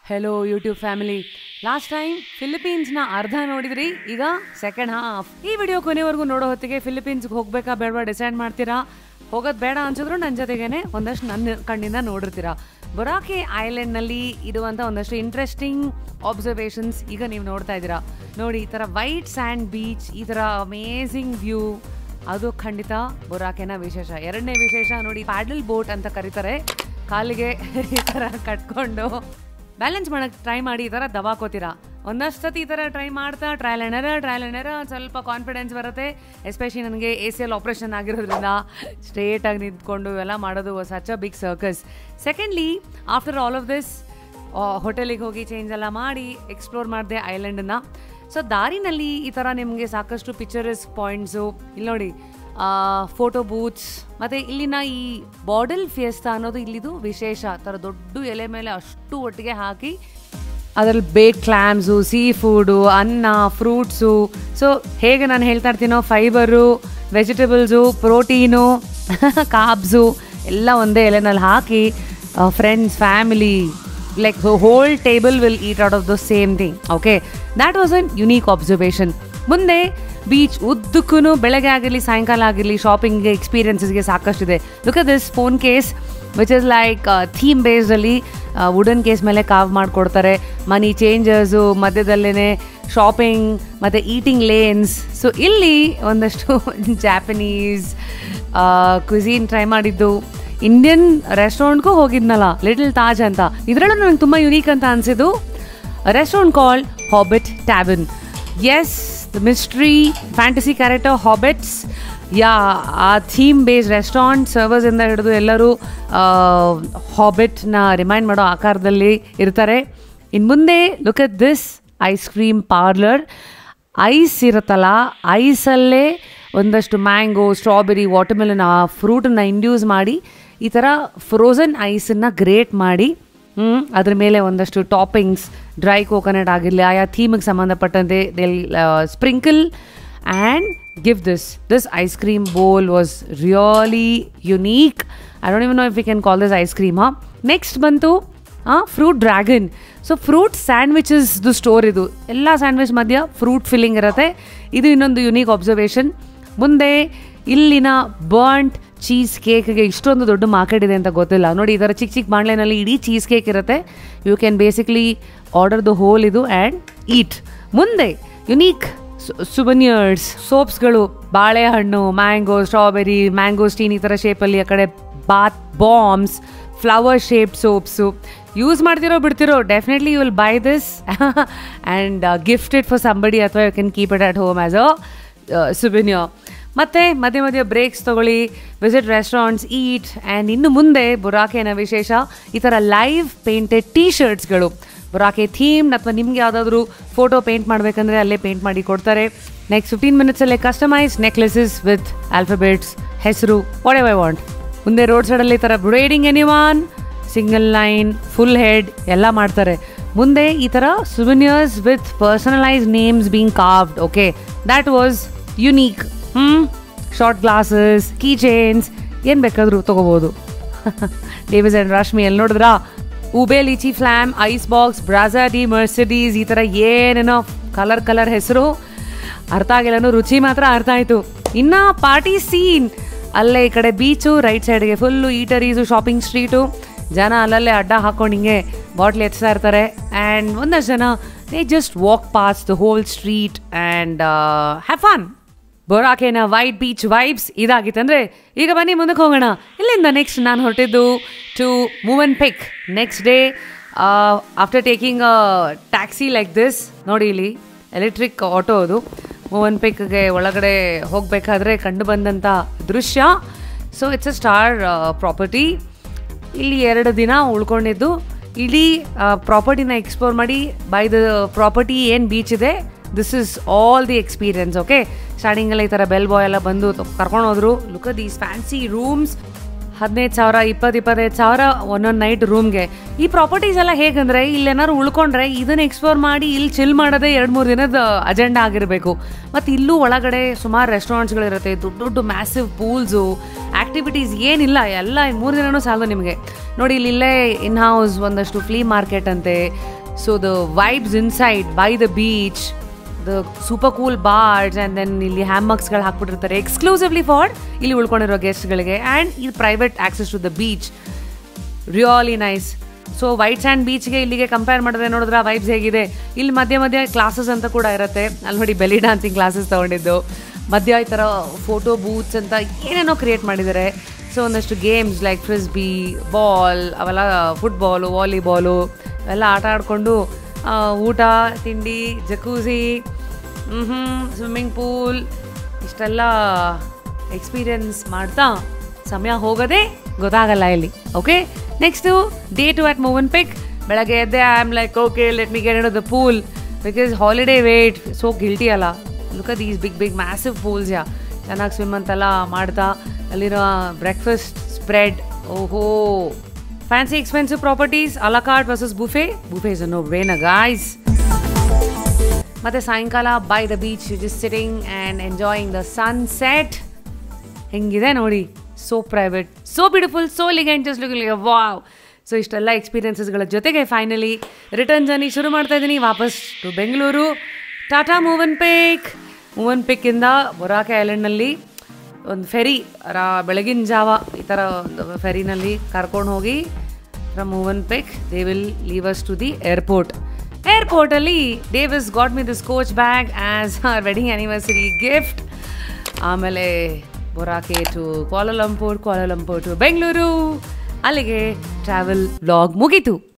hello YouTube family last time ಫಿಲಿಪೀನ್ಸ್ನ ಅರ್ಧ ನೋಡಿದ್ರಿ ಈಗ ಸೆಕೆಂಡ್ ಹಾಫ್ ಈ ವಿಡಿಯೋ ಕೊನೆವರೆಗೂ ನೋಡೋ ಹೊತ್ತಿಗೆ ಫಿಲಿಪೀನ್ಸ್ಗೆ ಹೋಗ್ಬೇಕಾ ಬೇಡವಾ ಡಿಸೈಡ್ ಮಾಡ್ತೀರಾ ಹೋಗೋದು ಬೇಡ ಅನ್ಸಿದ್ರು ನನ್ನ ಜೊತೆಗೇನೆ ಒಂದಷ್ಟು ನನ್ನ ಕಣ್ಣಿಂದ ನೋಡಿರ್ತೀರಾ ಬೊರಾಕೆ ಐಲ್ಯಾಂಡ್ನಲ್ಲಿ ಇರುವಂಥ ಒಂದಷ್ಟು ಇಂಟ್ರೆಸ್ಟಿಂಗ್ ಆಬ್ಸರ್ವೇಷನ್ಸ್ ಈಗ ನೀವು ನೋಡ್ತಾ ಇದ್ದೀರಾ ನೋಡಿ ಈ ಥರ ವೈಟ್ ಸ್ಯಾಂಡ್ ಬೀಚ್ ಈ ಥರ ಅಮೇಝಿಂಗ್ ವ್ಯೂ ಅದು ಖಂಡಿತ ಬೊರಾಕೆನ ವಿಶೇಷ ಎರಡನೇ ವಿಶೇಷ ನೋಡಿ ಪ್ಯಾಡಲ್ ಬೋಟ್ ಅಂತ ಕರೀತಾರೆ ಕಾಲಿಗೆ ಈ ಥರ ಕಟ್ಕೊಂಡು ಬ್ಯಾಲೆನ್ಸ್ ಮಾಡಕ್ಕೆ ಟ್ರೈ ಮಾಡಿ ಈ ಥರ ದಬಾಕೋತೀರಾ ಒಂದಷ್ಟು ಸತಿ ಈ ಥರ ಟ್ರೈ ಮಾಡ್ತಾ trial and error trial and error ಸ್ವಲ್ಪ ಕಾನ್ಫಿಡೆನ್ಸ್ ಬರುತ್ತೆ ಎಸ್ಪೆಷಲಿ ನನಗೆ ಎ ಸಿ ಎಲ್ ಆಪ್ರೇಷನ್ ಆಗಿರೋದ್ರಿಂದ ಸ್ಟ್ರೇಟಾಗಿ ನಿಂತ್ಕೊಂಡು ಇವೆಲ್ಲ ಮಾಡೋದು such a big circus secondly after all of this ಹೋಟೆಲಿಗೆ ಹೋಗಿ ಚೇಂಜ್ ಎಲ್ಲ ಮಾಡಿ ಎಕ್ಸ್ಪ್ಲೋರ್ ಮಾಡಿದೆ ಐಲ್ಯಾಂಡನ್ನು ಸೊ ದಾರಿನಲ್ಲಿ ಈ ಥರ ನಿಮಗೆ ಸಾಕಷ್ಟು ಪಿಕ್ಚರಸ್ ಪಾಯಿಂಟ್ಸು ಇಲ್ಲಿ ನೋಡಿ ಫೋಟೋ ಬೂತ್ಸ್ ಮತ್ತು ಇಲ್ಲಿನ ಈ ಬಾಡಲ್ ಫಿಯಸ್ತಾ ಅನ್ನೋದು ಇಲ್ಲಿದು ವಿಶೇಷ ಥರ ದೊಡ್ಡ ಎಲೆ ಮೇಲೆ ಅಷ್ಟು ಒಟ್ಟಿಗೆ ಹಾಕಿ ಅದರಲ್ಲಿ ಬೇಕ್ ಕ್ಲ್ಯಾಮ್ಸು ಸೀ ಫುಡು ಅನ್ನ ಫ್ರೂಟ್ಸು ಸೊ ಹೇಗೆ ನಾನು ಹೇಳ್ತಾ ಇರ್ತೀನೋ ಫೈಬರು ವೆಜಿಟೇಬಲ್ಸು ಪ್ರೋಟೀನು ಕಾಬ್ಸು ಎಲ್ಲ ಒಂದೇ ಎಲೆನಲ್ಲಿ ಹಾಕಿ friends family like whole table will eat out of the same thing okay that was an unique observation ಮುಂದೆ ಬೀಚ್ ಉದ್ದಕ್ಕೂ ಬೆಳಗ್ಗೆ ಆಗಿರಲಿ ಸಾಯಂಕಾಲ ಆಗಿರಲಿ ಶಾಪಿಂಗ್ಗೆ ಎಕ್ಸ್ಪೀರಿಯನ್ಸಸ್ಗೆ ಸಾಕಷ್ಟಿದೆ look at this phone case which is like theme ಬೇಸ್ಡಲ್ಲಿ ವುಡನ್ ಕೇಸ್ ಮೇಲೆ ಕಾವ್ ಮಾಡಿಕೊಡ್ತಾರೆ ಮನಿ ಚೇಂಜರ್ಸು ಮಧ್ಯದಲ್ಲೇ ಶಾಪಿಂಗ್ ಮತ್ತು ಈಟಿಂಗ್ ಲೇನ್ಸ್ ಸೊ ಇಲ್ಲಿ ಒಂದಷ್ಟು ಜಾಪನೀಸ್ ಕ್ವಿಝೀನ್ ಟ್ರೈ ಮಾಡಿದ್ದು ಇಂಡಿಯನ್ ರೆಸ್ಟೋರೆಂಟ್ಗೂ ಹೋಗಿದ್ನಲ್ಲ ಲಿಟಲ್ ತಾಜ್ ಅಂತ ಇದರಲ್ಲೂ ನನಗೆ ತುಂಬ ಯುನೀಕ್ ಅಂತ ಅನಿಸಿದ್ದು restaurant called Hobbit tavern as the mystery fantasy character hobbits yeah ಆ ಥೀಮ್ ಬೇಸ್ ರೆಸ್ಟೋರೆಂಟ್ ಸರ್ವರ್ಸಿಂದ ಹಿಡಿದು ಎಲ್ಲರೂ ಹಾಬಿಟ್ನ ರಿಮೈಂಡ್ ಮಾಡೋ ಆಕಾರದಲ್ಲಿ ಇರ್ತಾರೆ ಇನ್ನು ಮುಂದೆ look at this ice cream parlour ice ಇರುತ್ತಲ್ಲ ಐಸಲ್ಲೇ ಒಂದಷ್ಟು ಮ್ಯಾಂಗೋ ಸ್ಟ್ರಾಬೆರಿ ವಾಟರ್ಮೆಲನ್ ಆ ಫ್ರೂಟನ್ನು ಇಂಡ್ಯೂಸ್ ಮಾಡಿ ಈ ಥರ ಫ್ರೋಝನ್ ಐಸನ್ನು ಗ್ರೇಟ್ ಮಾಡಿ ಅದ್ರ ಮೇಲೆ ಒಂದಷ್ಟು ಟಾಪಿಂಗ್ಸ್ ಡ್ರೈ ಕೋಕೋನಟ್ ಆಗಿರಲಿ ಆಯಾ ಥೀಮಿಗೆ ಸಂಬಂಧಪಟ್ಟಂತೆ they'll sprinkle and give this this ice cream bowl was really unique I don't even know if you can call this ice cream ಹಾಂ ನೆಕ್ಸ್ಟ್ ಬಂತು ಫ್ರೂಟ್ ಡ್ರ್ಯಾಗನ್ ಸೊ ಫ್ರೂಟ್ ಸ್ಯಾಂಡ್ವಿಚಸ್ದು store ಇದು ಎಲ್ಲ sandwich ಮಧ್ಯ ಫ್ರೂಟ್ ಫಿಲ್ಲಿಂಗ್ ಇರುತ್ತೆ ಇದು ಇನ್ನೊಂದು unique observation ಮುಂದೆ ಇಲ್ಲಿನ ಬರ್ಂಟ್ ಚೀಸ್ ಕೇಕ್ಗೆ ಇಷ್ಟೊಂದು ದೊಡ್ಡ ಮಾರ್ಕೆಟ್ ಇದೆ ಅಂತ ಗೊತ್ತಿಲ್ಲ ನೋಡಿ ಈ ಥರ ಚಿಕ್ಕ ಚಿಕ್ಕ ಬಾಣ್ಲೆನಲ್ಲಿ ಇಡೀ ಚೀಸ್ ಕೇಕ್ ಇರುತ್ತೆ you can basically order the whole ಇದು ಆ್ಯಂಡ್ ಈಟ್ ಮುಂದೆ ಯುನೀಕ್ ಸುಬನಿಯರ್ಸ್ ಸೋಪ್ಸ್ಗಳು ಬಾಳೆಹಣ್ಣು ಮ್ಯಾಂಗೋ ಸ್ಟ್ರಾಬೆರಿ ಮ್ಯಾಂಗೋ ಸ್ಟೀನ್ ಈ ಥರ ಶೇಪಲ್ಲಿ ಆ ಕಡೆ bath bombs flower shape soaps use ಮಾಡ್ತಿರೋ ಬಿಡ್ತಿರೋ definitely you will buy this and gift it for somebody ಅಥವಾ you can keep it at home as a souvenir ಮತ್ತು ಮಧ್ಯೆ ಮಧ್ಯೆ ಬ್ರೇಕ್ಸ್ ತೊಗೊಳ್ಳಿ ವಿಸಿಟ್ ರೆಸ್ಟೋರೆಂಟ್ಸ್ ಈಟ್ ಆ್ಯಂಡ್ ಇನ್ನು ಮುಂದೆ ಬುರಾಕೆನ ವಿಶೇಷ ಈ ಥರ ಲೈವ್ ಪೇಂಟೆಡ್ ಟೀ ಶರ್ಟ್ಸ್ಗಳು ಬುರಾಕೆ ಥೀಮ್ ಅಥವಾ ನಿಮ್ಗೆ ಯಾವುದಾದ್ರೂ ಫೋಟೋ ಪೇಂಟ್ ಮಾಡಬೇಕಂದ್ರೆ ಅಲ್ಲೇ ಪೇಂಟ್ ಮಾಡಿ ಕೊಡ್ತಾರೆ ನೆಕ್ಸ್ಟ್ ಫಿಫ್ಟೀನ್ ಮಿನಿಟ್ಸಲ್ಲೇ ಕಸ್ಟಮೈಸ್ ನೆಕ್ಲೆಸಸ್ ವಿತ್ ಆಲ್ಫಾಬೆಟ್ಸ್ ಹೆಸರು ವಾಟ್ ಎವ್ ಐ ವಾಂಟ್ ಮುಂದೆ ರೋಡ್ ಸೈಡಲ್ಲಿ ಈ ಥರ braiding any one single line full head ಎಲ್ಲ ಮಾಡ್ತಾರೆ ಮುಂದೆ ಈ ಥರ souvenirs with personalise names being carved okay that was unique ಹ್ಞೂ ಶಾರ್ಟ್ ಗ್ಲಾಸಸ್ ಕೀ ಚೈನ್ಸ್ ಏನು ಬೇಕಾದರೂ ತೊಗೋಬೋದು ಡೇವಿಸ್ ಆ್ಯಂಡ್ ರಶ್ಮಿ ಎಲ್ಲಿ ನೋಡಿದ್ರಾ ube lychee flan ice box Brazo de Mercedes ಈ ಥರ ಏನೇನೋ ಕಲರ್ ಕಲರ್ ಹೆಸರು ಅರ್ಥ ಆಗಿಲ್ಲನು ರುಚಿ ಮಾತ್ರ ಅರ್ಥ ಆಯಿತು ಇನ್ನು ಪಾರ್ಟಿ ಸೀನ್ ಅಲ್ಲೇ ಈ ಕಡೆ ಬೀಚು ರೈಟ್ ಸೈಡ್ಗೆ ಫುಲ್ಲು ಈಟರೀಸು ಶಾಪಿಂಗ್ ಸ್ಟ್ರೀಟು ಜನ ಅಲ್ಲಲ್ಲೇ ಅಡ್ಡ ಹಾಕೊಂಡು ಹಿಂಗೆ ಬಾಟ್ಲಿ ಎತ್ಸ್ತಾ ಇರ್ತಾರೆ ಆ್ಯಂಡ್ ಒಂದಷ್ಟು ಜನ they just walk pass the whole street and have fun ಬೊರಾಕೆನ ವೈಟ್ ಬೀಚ್ ವೈಬ್ಸ್ ಇದಾಗಿತ್ತಂದ್ರೆ ಈಗ ಬನ್ನಿ ಮುಂದಕ್ಕೆ ಹೋಗೋಣ ಇಲ್ಲಿಂದ ನೆಕ್ಸ್ಟ್ ನಾನು ಹೊರಟಿದ್ದು to Movenpick next day after taking a taxi like this ನೋಡಿ ಇಲ್ಲಿ ಎಲೆಕ್ಟ್ರಿಕ್ ಆಟೋ ಅದು ಮೂವ್ ಅಂಡ್ ಪಿಕ್ಗೆ ಒಳಗಡೆ ಹೋಗಬೇಕಾದ್ರೆ ಕಂಡು ಬಂದಂಥ ದೃಶ್ಯ so it's a star property ಇಲ್ಲಿ ಎರಡು ದಿನ ಉಳ್ಕೊಂಡಿದ್ದು ಇಡೀ ಪ್ರಾಪರ್ಟಿನ ಎಕ್ಸ್ಪ್ಲೋರ್ ಮಾಡಿ ಬೈ ದ ಪ್ರಾಪರ್ಟಿ ಏನು ಬೀಚ್ ಇದೆ this is all the experience okay ಸ್ಟಾರ್ಟಿಂಗಲ್ಲಿ ಈ ಥರ ಬೆಲ್ ಬಾಯ್ ಎಲ್ಲ ಬಂದು ಕರ್ಕೊಂಡು ಹೋದ್ರು ಲುಕ್ ದೀಸ್ ಫ್ಯಾನ್ಸಿ ರೂಮ್ಸ್ ಹದಿನೈದು ಸಾವಿರ ಇಪ್ಪತ್ತು ಇಪ್ಪತ್ತೈದು ಸಾವಿರ ಒಂದೊಂದು ನೈಟ್ ರೂಮ್ಗೆ ಈ ಪ್ರಾಪರ್ಟೀಸ್ ಎಲ್ಲ ಹೇಗಂದ್ರೆ ಇಲ್ಲೇನಾದ್ರು ಉಳ್ಕೊಂಡ್ರೆ ಇದನ್ನ ಎಕ್ಸ್ಪ್ಲೋರ್ ಮಾಡಿ ಇಲ್ಲಿ ಚಿಲ್ ಮಾಡೋದೇ ಎರಡು ಮೂರು ದಿನದ ಅಜೆಂಡಾ ಆಗಿರಬೇಕು ಮತ್ತು ಇಲ್ಲೂ ಒಳಗಡೆ ಸುಮಾರು ರೆಸ್ಟೋರೆಂಟ್ಸ್ಗಳಿರುತ್ತೆ ದೊಡ್ಡ ದೊಡ್ಡ ಮ್ಯಾಸಿವ್ ಪೂಲ್ಸು ಆ್ಯಕ್ಟಿವಿಟೀಸ್ ಏನಿಲ್ಲ ಎಲ್ಲ ಮೂರು ದಿನನೂ ಸಾಲದು ನಿಮಗೆ ನೋಡಿ ಇಲ್ಲಿ ಇಲ್ಲೇ ಇನ್ ಹೌಸ್ ಒಂದಷ್ಟು ಫ್ಲೀ ಮಾರ್ಕೆಟ್ ಅಂತೆ so the vibes inside by the beach the super cool bars and then ಇಲ್ಲಿ ಹ್ಯಾಮಕ್ಸ್ಗಳು ಹಾಕ್ಬಿಟ್ಟಿರ್ತಾರೆ ಎಕ್ಸ್ಕ್ಲೂಸಿವ್ಲಿ ಫಾರ್ ಇಲ್ಲಿ ಉಳ್ಕೊಂಡಿರೋ ಗೆಸ್ಟ್ಗಳಿಗೆ ಆ್ಯಂಡ್ ಇದು private access to the beach really nice so white sand ಬೀಚ್ಗೆ ಇಲ್ಲಿಗೆ ಕಂಪೇರ್ ಮಾಡಿದ್ರೆ ನೋಡಿದ್ರೆ ಆ ವೈಬ್ಸ್ ಹೇಗಿದೆ ಇಲ್ಲಿ ಮಧ್ಯೆ ಮಧ್ಯೆ ಕ್ಲಾಸಸ್ ಅಂತ ಕೂಡ ಇರುತ್ತೆ ಅಲ್ಲಿ ನೋಡಿ ಬೆಲಿ ಡಾನ್ಸಿಂಗ್ ಕ್ಲಾಸಸ್ ತೊಗೊಂಡಿದ್ದು ಮಧ್ಯ ಈ ಥರ ಫೋಟೋ ಬೂತ್ಸ್ ಅಂತ ಏನೇನೋ ಕ್ರಿಯೇಟ್ ಮಾಡಿದ್ದಾರೆ ಸೊ ಒಂದಷ್ಟು ಗೇಮ್ಸ್ ಲೈಕ್ ಫ್ರಿಸ್ಬಿ ಬಾಲ್ ಅವೆಲ್ಲ ಫುಟ್ಬಾಲು ವಾಲಿಬಾಲು ಎಲ್ಲ ಆಟ ಆಡಿಕೊಂಡು ಊಟ ತಿಂಡಿ ಜಕೂಸಿ ಹ್ಞೂ ಸ್ವಿಮ್ಮಿಂಗ್ ಪೂಲ್ ಇಷ್ಟೆಲ್ಲ ಎಕ್ಸ್ಪೀರಿಯನ್ಸ್ ಮಾಡ್ತಾ ಸಮಯ ಹೋಗೋದೇ ಗೊತ್ತಾಗಲ್ಲ ಇಲ್ಲಿ okay next day to at Movenpick ಬೆಳಗ್ಗೆ ಎದ್ದೆ I am like okay let me get in the pool because holiday weight so guilty ಅಲ್ಲ look these big big massive pools yeah ಚೆನ್ನಾಗಿ ಸ್ವಿಮ್ ಅಂತೆಲ್ಲ ಮಾಡ್ತಾ ಅಲ್ಲಿರೋ ಬ್ರೇಕ್ಫಾಸ್ಟ್ ಸ್ಪ್ರೆಡ್ ಓಹೋ fancy expensive properties a la carte versus buffet buffet is no ವೇನ guys ಮತ್ತೆ ಸಾಯಂಕಾಲ by the beach just sitting and enjoying the sunset ಹೆಂಗಿದೆ ನೋಡಿ so private so beautiful so elegant just look wow so ಇಷ್ಟೆಲ್ಲ ಎಕ್ಸ್ಪೀರಿಯನ್ಸಸ್ಗಳ ಜೊತೆಗೆ finally return journey ಶುರು ಮಾಡ್ತಾ ಇದ್ದೀನಿ ವಾಪಸ್ ಟು ಬೆಂಗಳೂರು ಟಾಟಾ ಮೂವನ್ ಪಿಕ್ ಮೂವನ್ ಪಿಕ್ಕಿಂದ ಬೊರಾಕೆ ಐಲ್ಯಾಂಡ್ನಲ್ಲಿ ಒಂದು ಫೆರಿ ರಾ ಬೆಳಗಿನ ಜಾವ ಈ ಥರ ಒಂದು ಫೆರಿನಲ್ಲಿ ಕರ್ಕೊಂಡು ಹೋಗಿ from Movenpick they will leave us to the airport ಏರ್ಪೋರ್ಟಲ್ಲಿ Davis got me this Coach bag as our wedding anniversary gift ಆಮೇಲೆ Boracay to Kuala Lumpur Kuala Lumpur to Bengaluru ಅಲ್ಲಿಗೆ ಟ್ರಾವೆಲ್ ವ್ಲಾಗ್ ಮುಗೀತು